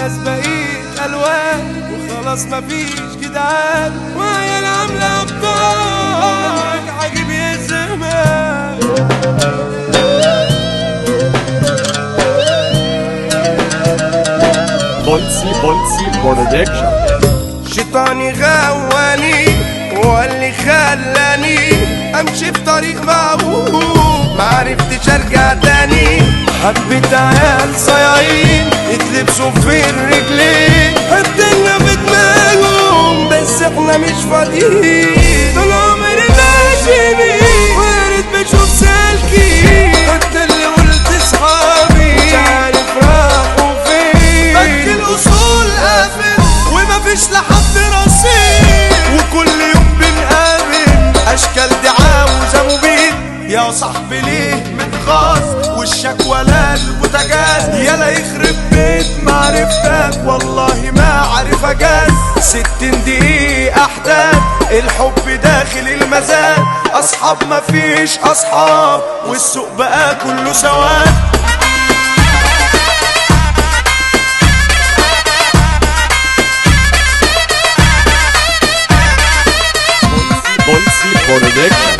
الناس بقيت الوان وخلاص مفيش جدعان وهي العاملة ابطال عجيب يا زمان بولسي بولسي برودكشن شيطاني غواني وقال لي خلاني امشي في طريق معوج معرفتش ارجع تاني حبيت عيال صياعين يتلبسوا في الرجلين الدنيا بدماغهم بس احنا مش فاضيين طول عمري ماشي بيه وارد بشوف سالكي قلت اللي قلت صحابي مش عارف راحوا فين بك الاصول قافل ومفيش لحد رصيد وكل يوم بنقابل اشكال دعاوى ومبيد يا صاحبي ليه متغاظ وشك ولا البوتاجاز يلا يخرب بيت معرفتك والله ما عارف اجاز ستين دقيقة احداث الحب داخل المزاد اصحاب مفيش اصحاب والسوق بقى كله سواد بولسي برودكشن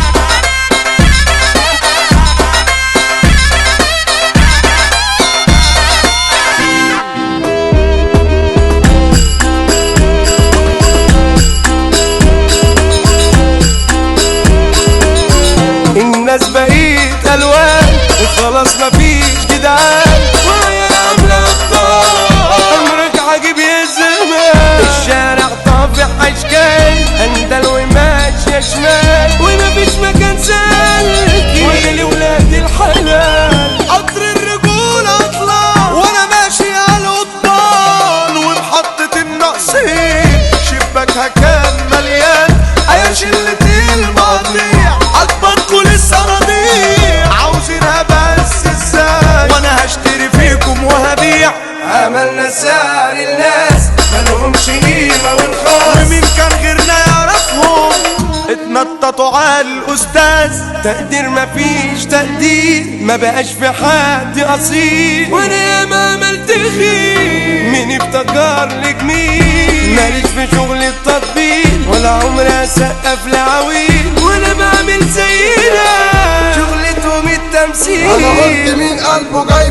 الناس بقيت الوان وخلاص مفيش جدعان وهي عامله ابطال امرك عجيب يا زمان الشارع طافح اشكال هندل وماشيه شمال ومفيش مكان سالك ويلي ولاد الحلال قطر الرجوله اطلع وانا ماشي على القضبان ومحطه الناقصين شباكها كان مليان ايا شلة المقاطيع اكبركوا للصناديق عاوزينها بس ازاي وانا هشتري فيكم وهبيع عملنا سعر الناس مالهمش قيمة ونخاص ومين كان غيرنا يعرفهم اتنططوا على الاستاذ تقدير مفيش تقدير ما بقاش في حد اصيل وانا ياما عملت خير مين افتكر لك مين ماليش في شغل التطبيل ولا عمري اسقف لعويل ولا بعمل زينا شغلتهم التمثيل انا قلت مين قلبه جاي